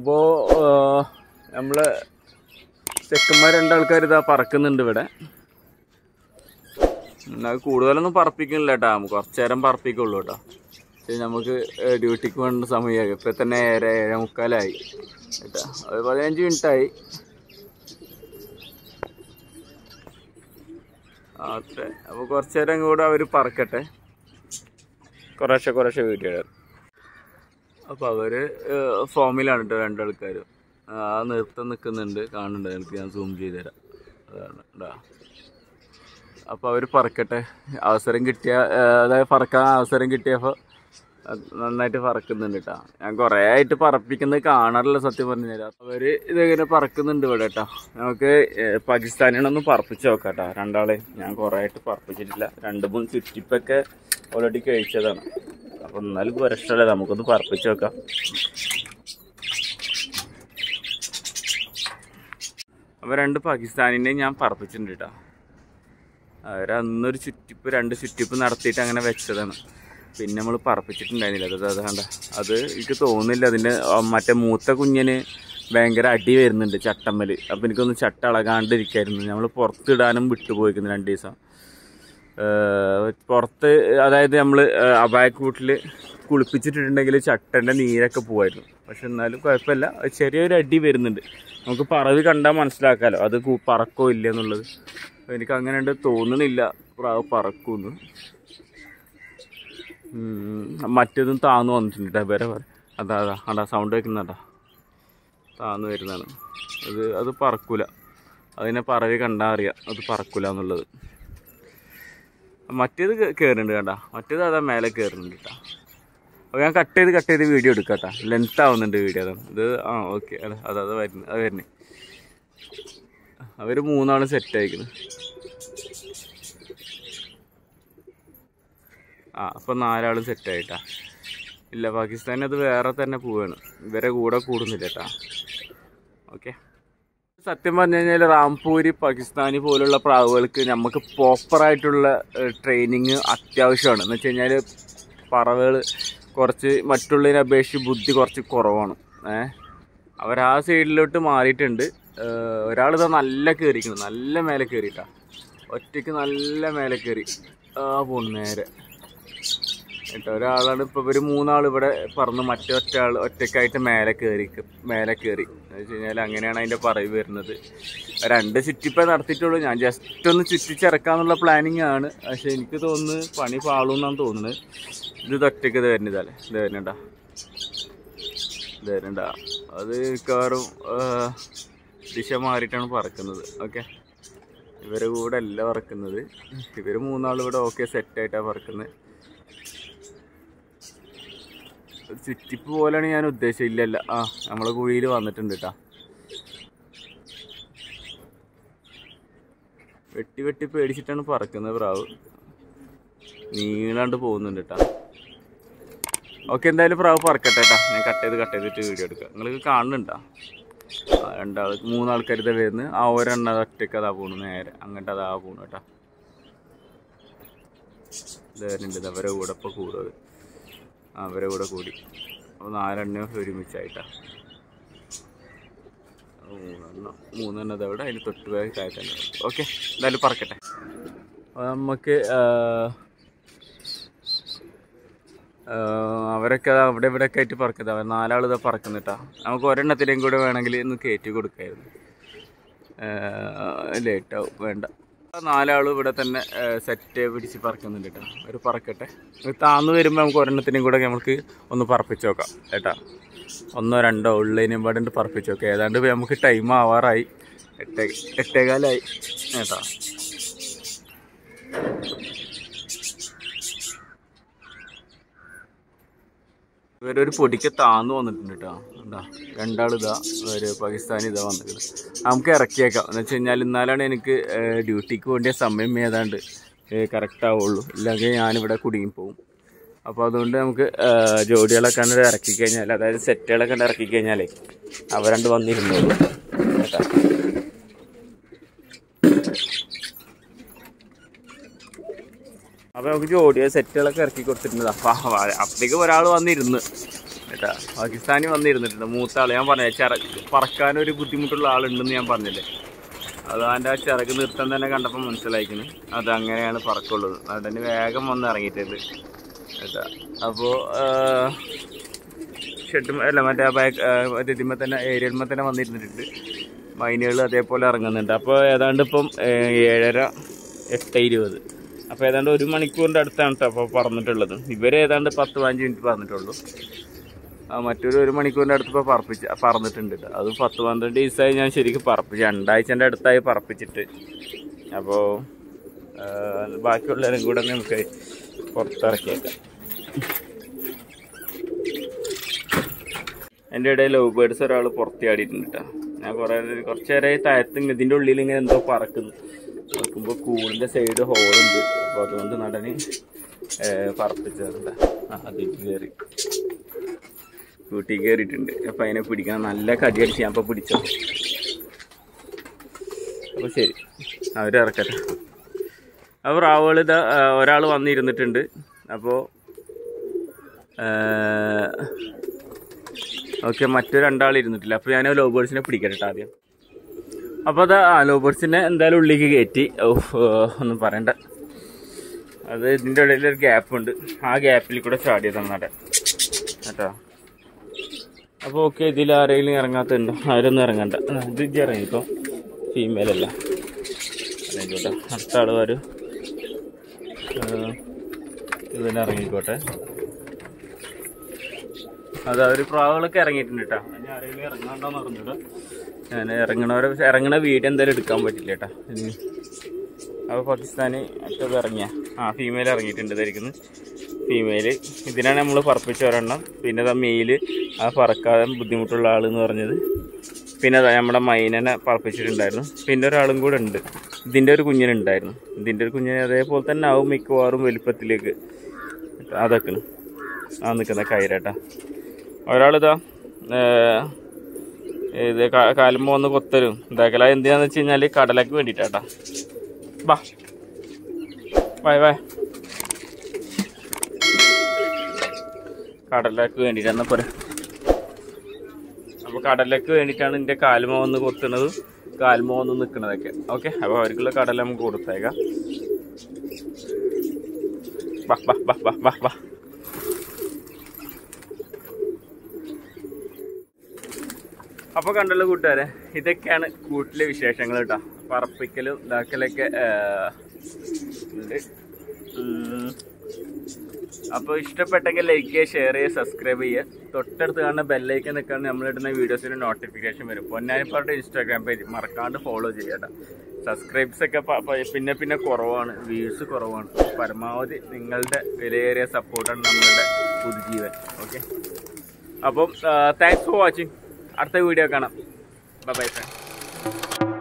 അപ്പോൾ നമ്മൾ ചെക്കന്മാർ രണ്ടാൾക്കാർ ഇതാ പറക്കുന്നുണ്ട് ഇവിടെ എന്നാൽ കൂടുതലൊന്നും പറപ്പിക്കുന്നില്ല കേട്ടോ കുറച്ച് നേരം പറപ്പിക്കുള്ളൂ കേട്ടോ പക്ഷേ നമുക്ക് ഏഹ്, ഡ്യൂട്ടിക്ക് വേണ്ട സമയമായി ഇപ്പം തന്നെ ഏഴര ഏഴേ മുക്കാലായി കേട്ടോ അത് പതിനഞ്ച് മിനിറ്റായി അത്രേ അപ്പോൾ കുറച്ച് നേരം കൂടെ അവർ പറക്കട്ടെ കുറേശ്ശെ കുറേശ്ശെ വീഡിയോ ഇടാം അപ്പോൾ അവർ ഫോമിലാണ് കേട്ടോ രണ്ടാൾക്കാരും ആ നൃത്തം നിൽക്കുന്നുണ്ട് കാണുന്നുണ്ട് എനിക്ക് ഞാൻ സൂം ചെയ്ത് തരാം അതാണ് കേട്ടോ അപ്പോൾ അവർ പറക്കട്ടെ അവസരം കിട്ടിയ ആ, അതായത് പറക്കാൻ അവസരം കിട്ടിയപ്പോൾ അത് നന്നായിട്ട് പറക്കുന്നുണ്ട് കേട്ടോ ഞാൻ കുറേ ആയിട്ട് പറപ്പിക്കുന്നത് കാണാറില്ല സത്യം പറഞ്ഞു തരാം അവർ ഇതിങ്ങനെ പറക്കുന്നുണ്ട് ഇവിടെ കേട്ടോ നമുക്ക് ഏ, പാകിസ്ഥാനിനൊന്നും പറപ്പിച്ച് നോക്കാം കേട്ടോ രണ്ടാളെ ഞാൻ കുറേ ആയിട്ട് പറപ്പിച്ചിട്ടില്ല രണ്ട് മൂന്ന് ചുറ്റിപ്പൊക്കെ ഓൾറെഡി കഴിച്ചതാണ് അപ്പോൾ എന്നാലും പ്രശ്നമല്ല നമുക്കൊന്ന് പറപ്പിച്ച് നോക്കാം അപ്പോൾ രണ്ട് പാകിസ്ഥാനിനെ ഞാൻ പറപ്പിച്ചിട്ടുണ്ട് കേട്ടോ അവർ അന്നൊരു ചുറ്റിപ്പ് രണ്ട് ചുറ്റിപ്പ് നടത്തിയിട്ട് അങ്ങനെ വെച്ചതാണ് പിന്നെ നമ്മൾ പറപ്പിച്ചിട്ടുണ്ടായിരുന്നില്ല അത് അത് കണ്ട അത് എനിക്ക് തോന്നുന്നില്ല അതിൻ്റെ ആ മറ്റേ മൂത്ത കുഞ്ഞിന് ഭയങ്കര അടി വരുന്നുണ്ട് ചട്ടമ്മൽ അപ്പോൾ എനിക്കൊന്ന് ചട്ട ഇളകാണ്ടിരിക്കായിരുന്നു നമ്മൾ പുറത്തിടാനും വിട്ടുപോയിക്കുന്നു രണ്ട് ദിവസം ഏഹ് പുറത്ത് അതായത് നമ്മൾ അബായക്കൂട്ടിൽ കുളിപ്പിച്ചിട്ടുണ്ടെങ്കിൽ ചട്ടൻ്റെ നീരൊക്കെ പോവായിരുന്നു പക്ഷെ എന്നാലും കുഴപ്പമില്ല ചെറിയൊരു അടി വരുന്നുണ്ട് നമുക്ക് പറവി കണ്ടാൽ മനസ്സിലാക്കാമല്ലോ അത് കു- പറക്കോ ഇല്ല എന്നുള്ളത് അപ്പോൾ എനിക്ക് അങ്ങനെ ഉണ്ട് തോന്നണില്ല പ്രാവ് പറക്കൂന്ന് ഉം. മറ്റേതും താന്നു വന്നിട്ടുണ്ട് ട്ടോ. വേറെ വേറെ അതാ അതാ അതാ സൗണ്ട് വെക്കുന്നതാ താന്നു വരുന്നതാണ് അത് അത് പറക്കൂല അതിനെ പറവി കണ്ടാൽ അറിയാം അത് പറക്കൂല എന്നുള്ളത് മറ്റേത് കയറുന്നുണ്ട് കേട്ടാ മറ്റേത് അതാ മേലെ കയറുന്നുണ്ട് കേട്ടാ അപ്പോൾ ഞാൻ കട്ട് ചെയ്ത് കട്ട് ചെയ്ത് വീഡിയോ എടുക്കാം കേട്ടാ ലെങ്ത് ആവുന്നുണ്ട് വീഡിയോ അതാണ് ഇത് ആ ഓക്കെ അതെ അത് അത് വരുന്നത് അത് വരുന്നത് അവർ മൂന്നാളും സെറ്റ് ആയിക്കുന്നു ആ അപ്പം നാലാളും സെറ്റ് ആയിട്ടാ ഇല്ല പാകിസ്ഥാൻ അത് വേറെ തന്നെ പോവാണ് ഇവരെ കൂടെ കൂടുന്നില്ല കേട്ടാ ഓക്കെ സത്യം പറഞ്ഞു കഴിഞ്ഞാൽ റാംപൂരി പാകിസ്ഥാനി പോലുള്ള പ്രാവുകൾക്ക് നമുക്ക് പ്രോപ്പറായിട്ടുള്ള ട്രെയിനിങ് അത്യാവശ്യമാണ് എന്ന് വെച്ച് കഴിഞ്ഞാൽ പറവകൾ കുറച്ച് മറ്റുള്ളതിനെ അപേക്ഷിച്ച് ബുദ്ധി കുറച്ച് കുറവാണ് ഏഹ് അവർ ആ സൈഡിലോട്ട് മാറിയിട്ടുണ്ട് ഒരാളിതാ നല്ല കയറിക്കണം നല്ല മേലെ കയറിയിട്ടാ ഒറ്റയ്ക്ക് നല്ല മേലെ കയറി ആ പോണു നേരെ കേട്ടോ ഒരാളാണ് ഇപ്പോൾ ഇവർ മൂന്നാൾ ഇവിടെ പറന്ന് മറ്റേ ഒറ്റ ആൾ ഒറ്റയ്ക്കായിട്ട് മേലെ കയറി മേലെ കയറി എന്ന് വെച്ച് കഴിഞ്ഞാൽ അങ്ങനെയാണ് അതിൻ്റെ പറവ് വരുന്നത് രണ്ട് ചുറ്റിപ്പേ നടത്തിയിട്ടുള്ളൂ ഞാൻ ജസ്റ്റ് ഒന്ന് ചുറ്റിച്ചിറക്കാന്നുള്ള പ്ലാനിങ് ആണ് പക്ഷെ എനിക്ക് തോന്നുന്നു പണി പാളൂന്നാണ് തോന്നുന്നത് ഇത് ഇത് ഒറ്റയ്ക്ക് ഇത് വരുന്നതല്ലേ ഇത് വരുന്നുണ്ടാ ഇത് വരുന്നുണ്ടാ അത് മിക്കവാറും ആ, ദിശ മാറിയിട്ടാണ് പറക്കുന്നത് ഓക്കെ ഇവരെ കൂടെ അല്ല പറക്കുന്നത് ഇവർ മൂന്നാൾ ഇവിടെ ഓക്കെ സെറ്റായിട്ടാണ് പറക്കുന്നത് ഒരു ചുറ്റിപ്പ് പോലെയാണ് ഞാൻ ഉദ്ദേശിച്ചത് ഇല്ലല്ല ആ നമ്മളെ കുഴിയിൽ വന്നിട്ടുണ്ട് കേട്ടാ വെട്ടി വെട്ടി പേടിച്ചിട്ടാണ് പറക്കുന്നത് പ്രാവ് നീളാണ്ട് പോകുന്നുണ്ട് കേട്ടാ ഓക്കെ എന്തായാലും പ്രാവ് പറക്കട്ടെ കേട്ടാ ഞാൻ കട്ട് ചെയ്ത് കട്ട് ചെയ്തിട്ട് വീഡിയോ എടുക്കാം നിങ്ങൾക്ക് കാണുന്നുണ്ടോ ആ രണ്ടാൾ മൂന്നാൾക്കാർ ഇതാ വരുന്നത് ആ ഒരെണ്ണ അത് ഒറ്റയ്ക്ക് അതാ പോണു നേരെ അങ്ങോട്ട് അതാ പോണു കേട്ടാ ഇത് വരുന്നുണ്ട് ഇത് അവരെ കൂടെ ഇപ്പോൾ കൂടുന്നത് അവരെ കൂടെ കൂടി അപ്പോൾ നാലെണ്ണം ഒരുമിച്ചായിട്ടാ മൂന്നെണ്ണം മൂന്നെണ്ണം ഇതവിടെ അതിന് തൊട്ട് പോയ താഴെ തന്നെ ഓക്കെ എന്തായാലും പറക്കട്ടെ അപ്പോൾ നമുക്ക് ആ, ആ, അവരൊക്കെ ദാ അവിടെ ഇവിടെ ഒക്കെ ആയിട്ട് പറക്കുന്നത് അവർ നാലാൾ ഇതാ പറക്കുന്നിട്ടാ നമുക്ക് ഒരെണ്ണത്തിലേയും കൂടെ വേണമെങ്കിൽ ഇന്ന് കയറ്റി കൊടുക്കായിരുന്നു ലേറ്റാവും വേണ്ട നാലാളും ഇവിടെ തന്നെ സെറ്റ് പിടിച്ച് പറക്കുന്നുണ്ട് കേട്ടോ ഒരു പറക്കട്ടെ ഇത് താന്ന് വരുമ്പോൾ നമുക്ക് ഒരെണ്ണത്തിനും കൂടെ നമുക്ക് ഒന്ന് പറപ്പിച്ച് നോക്കാം കേട്ടാ ഒന്നോ രണ്ടോ ഉള്ളതിനും പാടുണ്ട് പറപ്പിച്ച് നോക്കാം ഏതാണ്ട് ഇപ്പൊ നമുക്ക് ടൈം ആവാറായി എട്ടേ എട്ടേകാലായി കേട്ടാ ഇവരൊരു പൊടിക്ക് താന്ന് വന്നിട്ടുണ്ട് കേട്ടോ എന്താ രണ്ടാളിതാ ഒരു പാകിസ്ഥാനി ഇതാ വന്നിട്ടുണ്ട് നമുക്ക് ഇറക്കിയേക്കാം എന്ന് വെച്ച് കഴിഞ്ഞാൽ ഇന്നാലാണ് എനിക്ക് ഏഹ്, ഡ്യൂട്ടിക്ക് വേണ്ടിയ സമയം ഏതാണ്ട് കറക്റ്റ് ആവുള്ളൂ ഇല്ലെങ്കിൽ ഞാനിവിടെ കുടുങ്ങി പോകും അപ്പോൾ അതുകൊണ്ട് നമുക്ക് ഏഹ്, ജോഡികളൊക്കെ കണ്ട് ഇറക്കി കഴിഞ്ഞാൽ അതായത് സെറ്റുകളൊക്കെ കണ്ട് ഇറക്കി കഴിഞ്ഞാലേ അവരണ്ട് വന്നിരുന്നോളൂ കേട്ടോ അപ്പോൾ നമുക്ക് ജോഡിയ സെറ്റുകളൊക്കെ ഇറക്കി കൊടുത്തിട്ടുണ്ട് അപ്പോൾ അപ്പോഴേക്കും ഒരാൾ വന്നിരുന്ന് കേട്ടാ പാകിസ്ഥാനി വന്നിരുന്നിട്ടുണ്ട് മൂത്ത ആള് ഞാൻ പറഞ്ഞ ചിറ പറക്കാനൊരു ബുദ്ധിമുട്ടുള്ള ആളുണ്ടെന്ന് ഞാൻ പറഞ്ഞില്ലേ അത് അവൻ്റെ ആ ചിറക് നിർത്തം തന്നെ കണ്ടപ്പോൾ മനസ്സിലായിക്കുന്നു അത് അങ്ങനെയാണ് പറക്കുള്ളത് അതുകൊണ്ട് വേഗം വന്ന് ഇറങ്ങിയിട്ടുണ്ട് കേട്ടാ അപ്പോൾ ഷെഡ് അല്ല മറ്റേ ബാക്ക് ഇതിന്മേ തന്നെ ഏരിയന്മേ തന്നെ വന്നിരുന്നിട്ടുണ്ട് മൈനുകൾ അതേപോലെ ഇറങ്ങുന്നുണ്ട് അപ്പോൾ ഏതാണ്ട് ഇപ്പം ഏഹ്, ഏഴര എട്ട് ഇരുപത് അപ്പോൾ ഏതാണ്ട് ഒരു മണിക്കൂറിൻ്റെ അടുത്താണ് കേട്ടോ അപ്പോൾ പറന്നിട്ടുള്ളത് ഇവർ ഏതാണ്ട് പത്ത് പതിനഞ്ച് മിനിറ്റ് പറഞ്ഞിട്ടുള്ളൂ ആ മറ്റൊരു ഒരു മണിക്കൂറിൻ്റെ അടുത്ത് ഇപ്പോൾ പറപ്പിച്ച് പറന്നിട്ടുണ്ട് ട്ടോ. അത് പത്ത് പന്ത്രണ്ട് ദിവസമായി ഞാൻ ശരിക്കും പറപ്പിച്ച് രണ്ടാഴ്ചൻ്റെ അടുത്തായി പറപ്പിച്ചിട്ട് അപ്പോൾ ബാക്കിയുള്ളവരും കൂടെ നമുക്ക് പുറത്തിറക്കിയേക്കാം എൻ്റെ ഇടയിൽ ലവ് ബേർഡ്സ് ഒരാൾ പുറത്തിയാടിയിട്ടുണ്ട് കേട്ടോ ഞാൻ കുറേ കുറച്ച് നേരമായി താഴത്ത് ഇതിൻ്റെ ഉള്ളിൽ ഇങ്ങനെ എന്തോ പറക്കുന്നു നോക്കുമ്പോൾ കൂടിൻ്റെ സൈഡ് ഹോളുണ്ട് അപ്പോൾ അതുകൊണ്ട് നടന് പറപ്പിച്ചതുണ്ട് ആ അതിൽ കയറി കൂട്ടി കയറിയിട്ടുണ്ട് അപ്പം അതിനെ പിടിക്കാൻ നല്ല കടിയടിച്ച് ഞാൻ ഇപ്പോൾ പിടിച്ചോ അപ്പോൾ ശരി അവർ ഇറക്കട്ടെ അപ്പോൾ റാവുകൾ ഇതാ ഒരാൾ വന്നിരുന്നിട്ടുണ്ട് അപ്പോൾ ഓക്കെ മറ്റു രണ്ടാൾ ഇരുന്നിട്ടില്ല അപ്പോൾ ഞാൻ ലോ ബേർഡ്സിനെ പിടിക്കട്ടെ ട്ടോ ആദ്യം അപ്പോൾ അത് ആ ലോ ബേർഡ്സിനെ എന്തായാലും ഉള്ളിലേക്ക് കയറ്റി ഓഹ് ഒന്നും പറയണ്ട അത് ഇതിൻ്റെ ഇടയിൽ ഒരു ഗ്യാപ്പ് ഉണ്ട് ആ ഗ്യാപ്പിൽ കൂടെ ചാടിയതാണ് നട കേട്ടോ അപ്പോൾ ഓക്കെ ഇതിൽ ആരെങ്കിലും ഇറങ്ങാത്തുണ്ടോ ആരൊന്നും ഇറങ്ങണ്ട ആ, ഇത് ഇജ്ജ് ഇറങ്ങിക്കോ ഫീമെയിൽ അല്ല ഇറങ്ങിക്കോട്ടെ അടുത്ത ആൾ വരും ഇതിന് ഇറങ്ങിക്കോട്ടെ അത് അവർ പ്രാവുകളൊക്കെ ഇറങ്ങിയിട്ടുണ്ട് കേട്ടോ ഞാൻ ആരെങ്കിലും ഇറങ്ങാണ്ടോന്ന് അറിഞ്ഞൂടാ ഞാൻ ഇറങ്ങണവരെ ഇറങ്ങണ വീഡിയോ എന്തായാലും എടുക്കാൻ പറ്റില്ല കേട്ടോ ഇനി അപ്പോൾ പാകിസ്ഥാനി മറ്റത് ഇറങ്ങിയ ആ ഫീമെയിൽ ഇറങ്ങിയിട്ടുണ്ട് ഇതായിരിക്കുന്നു ഫീമെയിൽ ഇതിനാണ് നമ്മൾ പറപ്പിച്ച ഒരെണ്ണം പിന്നെ അതാ മെയില് ആ പറക്കാതെ ബുദ്ധിമുട്ടുള്ള ആളെന്ന് പറഞ്ഞത് പിന്നെ അതാ നമ്മുടെ മൈനനെ പറപ്പിച്ചിട്ടുണ്ടായിരുന്നു പിന്നെ ഒരാളും കൂടെ ഉണ്ട് ഇതിൻ്റെ ഒരു കുഞ്ഞിനുണ്ടായിരുന്നു ഇതിൻ്റെ ഒരു കുഞ്ഞിനെ അതേപോലെ തന്നെ ആവും മിക്കവാറും വലിപ്പത്തിലേക്ക് അതൊക്കെ ആ നിൽക്കുന്ന കൈരേട്ടാ ഒരാളിതാ ഏർ, ഇത് കാ- കാലുമ്പോ ഒന്ന് കൊത്തലും ഇതാക്കല എന്തിനാന്ന് വെച്ച് കഴിഞ്ഞാല് കടലക്ക് വേണ്ടിട്ടാട്ടാ ബാ വായ് വായ് കടലക്ക് വേണ്ടിട്ടാണ് പോരെ അപ്പൊ കടലക്ക് വേണ്ടിയിട്ടാണ് എന്റെ കാലുമ വന്ന് കൊത്തുന്നതും കാലുമ വന്ന് നിൽക്കുന്നതൊക്കെ ഓക്കെ അപ്പൊ അവർക്കുള്ള കടല നമുക്ക് കൊടുത്തേക്കാം ബാ ബാ ബാ ബാ ബാ ബാ അപ്പൊ കണ്ടല്ലോ കൂട്ടുകാരെ ഇതൊക്കെയാണ് കൂട്ടിലെ വിശേഷങ്ങൾ കേട്ടോ പറപ്പിക്കലും ഇതാക്കലൊക്കെ ആ, ഉണ്ട് ഉം. അപ്പൊ ഇഷ്ടപ്പെട്ടെങ്കിൽ ലൈക്ക് ചെയ്യുക ഷെയർ ചെയ്യുക സബ്സ്ക്രൈബ് ചെയ്യുക തൊട്ടടുത്ത് കാണുന്ന ബെല്ലൈക്കൻ നിൽക്കാണ്ട് നമ്മളിടുന്ന വീഡിയോസിന് നോട്ടിഫിക്കേഷൻ വരും പൊന്നാനിപ്പാട്ട് ഇൻസ്റ്റാഗ്രാം പേജ് മറക്കാണ്ട് ഫോളോ ചെയ്യട്ടോ സബ്സ്ക്രൈബ്സ് ഒക്കെ പ- പ- പിന്നെ പിന്നെ കുറവാണ് വ്യൂസ് കുറവാണ് പരമാവധി നിങ്ങളുടെ വിലയേറിയ സപ്പോർട്ടാണ് നമ്മളുടെ പുതുജീവൻ ഓക്കെ അപ്പം താങ്ക്സ് ഫോർ വാച്ചിങ് അടുത്ത വീഡിയോ കാണാം ബൈ ബൈ ഫ്രണ്ട്